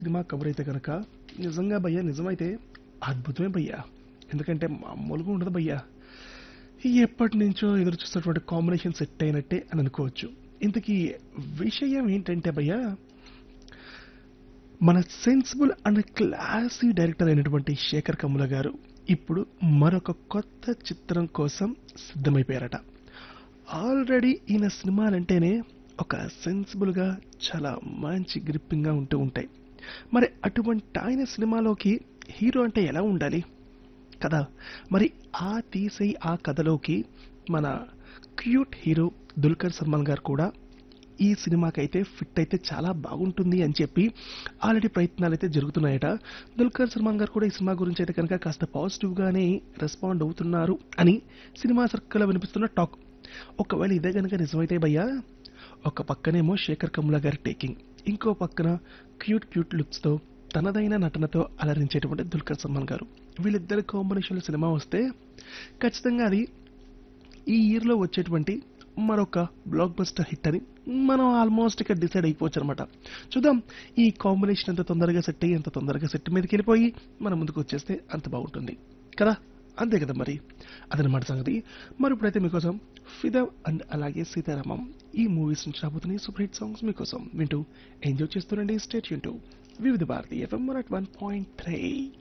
cinema cover అయితే కనుక నిజంగా భయ్యా నిజమైతే అద్భుతమే భయ్యా ఎందుకంటే మామూలుగా ఉండదు భయ్యా ఎప్పటి నుంచో ఎదురు చూస్తున్నటువంటి కాంబినేషన్ సెట్ అయినట్టే అని అనుకోవచ్చు ఇంతకీ విషయం ఏంటంటే భయ్యా మన సెన్సిబుల్ అండ్ క్లాసీ డైరెక్టర్ అయినటువంటి శేఖర్ కమ్ముల గారు ఇప్పుడు మరొక కొత్త చిత్రం కోసం సిద్ధమైపోయారట ఆల్రెడీ ఈయన సినిమాలంటేనే ఒక సెన్సిబుల్గా చాలా మంచి గ్రిప్పింగ్గా ఉంటూ ఉంటాయి మరి అటువంటి ఆయన సినిమాలోకి హీరో అంటే ఎలా ఉండాలి కదా మరి ఆ తీసే ఆ కథలోకి మన క్యూట్ హీరో దుల్కర్ సల్మాన్ గారు కూడా ఈ సినిమాకైతే ఫిట్ అయితే చాలా బాగుంటుంది అని చెప్పి ఆల్రెడీ ప్రయత్నాలు అయితే జరుగుతున్నాయట దుల్కర్ సల్మాన్ గారు కూడా ఈ సినిమా గురించి అయితే కనుక కాస్త పాజిటివ్గానే రెస్పాండ్ అవుతున్నారు అని సినిమా సర్కిల్లో వినిపిస్తున్న టాక్ ఒకవేళ ఇదే కనుక నిజమైతే భయ్యా ఒక పక్కనేమో శేఖర్ కమ్ముల గారి టేకింగ్ ఇంకో పక్కన క్యూట్ క్యూట్ లుక్స్తో తనదైన నటనతో అలరించేటువంటి దుల్కర్ సల్మాన్ గారు వీళ్ళిద్దరి కాంబినేషన్లో సినిమా వస్తే ఖచ్చితంగా అది ఈ ఇయర్లో వచ్చేటువంటి మరొక బ్లాక్ బస్టర్ హిట్ అని మనం ఆల్మోస్ట్ ఇక డిసైడ్ అయిపోవచ్చు అనమాట చూద్దాం ఈ కాంబినేషన్ ఎంత తొందరగా సెట్ అయ్యి ఎంత తొందరగా సెట్ మీదకి వెళ్ళిపోయి మన ముందుకు వచ్చేస్తే అంత బాగుంటుంది కదా అంతే కదా మరి అదనమాట సంగతి మరి ఇప్పుడైతే మీకోసం ఫిదా అండ్ అలాగే సీతారామం ఈ మూవీస్ నుంచి రాబోతున్నాయి సూపర్ హిట్ సాంగ్స్ మీకోసం వింటూ ఎంజాయ్ చేస్తుండండి స్టేట్ యూన్ Vividh Bharati FM one point three